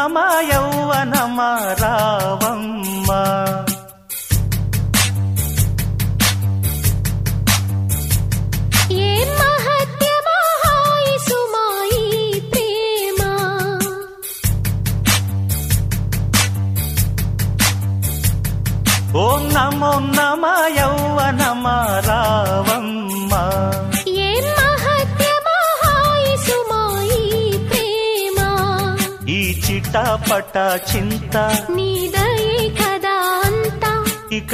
ఉన్నమా యౌవనమా రావమ్మ ఏ మహత్యమా హాయి సుమాయి ప్రేమ ఓ నమో నమ యౌవనమా రావమ్మ ఏ మహత్యమా హాయి సుమాయి ప్రేమ ఈ చిటపట చింత నీదయే కదా అంతా ఇక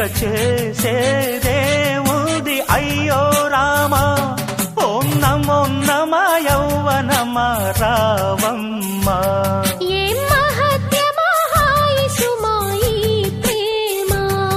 చేసేదేముది అయ్యో రామా ఓం నమో నమ యౌవనమా రావమ్మ ఏ మహత్యమా హాయి సుమాయి ప్రేమ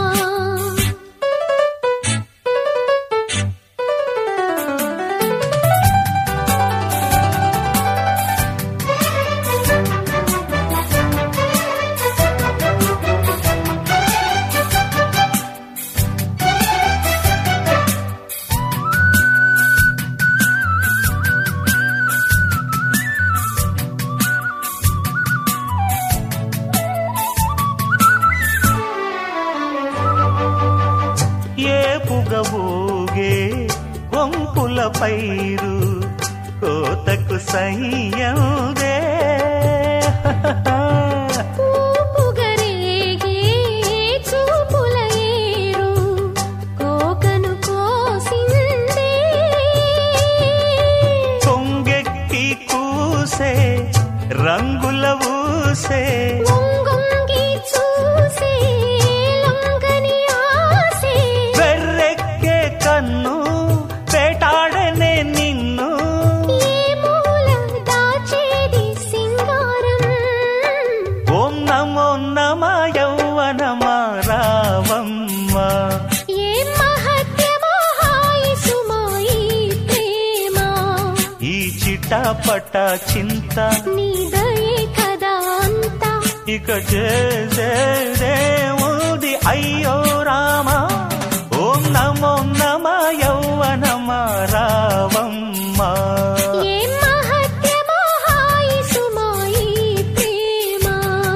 ఏ పుగబోగే కొంపుల పైరు కోతకు సయ్యదే పూపుగరేగే చూపుల ఏరు కోకను కోసిందే కొంగెక్కి కూసే రంగుల ఊసే వంగొంగి చూసే లొంగని ఆసే వెర్రెక్కే కన్ను వేటాడనే నిన్ను ఏ మూల దాచేది సింగారం ఓం నమో నమ యౌవనమా రావమ్మ ఏ మహత్యమా హాయి సుమాయి ప్రేమ ఈ చిటపట చింత నీదయే కదా అంతా ఇక చేసేదేముది అయ్యో రామా ఓం నమో నమ యౌవనమా రావమ్మ ఏ మహత్యమా హాయి సుమాయి ప్రేమ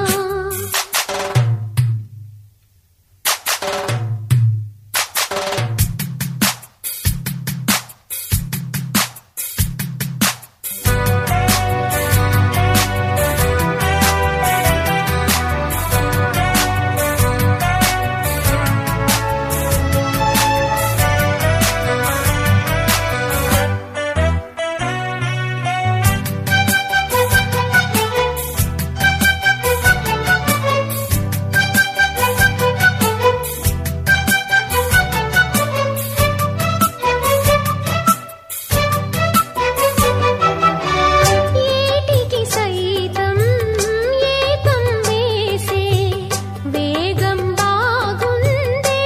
ఏటికి సైతం ఏకం వేసే వేగం బాగుందే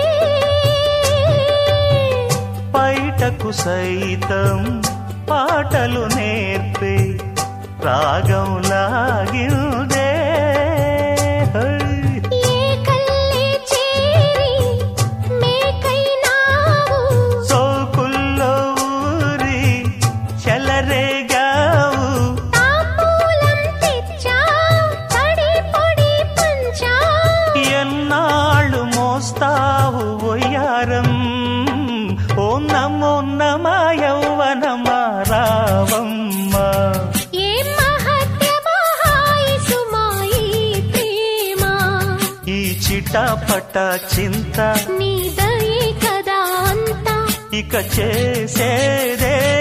బయటకు సైతం పాటలు నేర్పే రాగం లాగిందే హై. ఏ కల్లే చేరి మేకైనావు సోకుల్లో ఊరి చెలరేగావు తాంబూలం తెచ్చా తడి పొడి పంచా ఎన్నాళ్ళు మోస్తావు ఒయ్యారం ఓ నమో నమ యౌవనమా రావమ్మ ఏ మహత్యమా హాయి సుమాయి ప్రేమ ఈ చిటపట చింత నీదయే కదా అంతా ఇక చేసేదే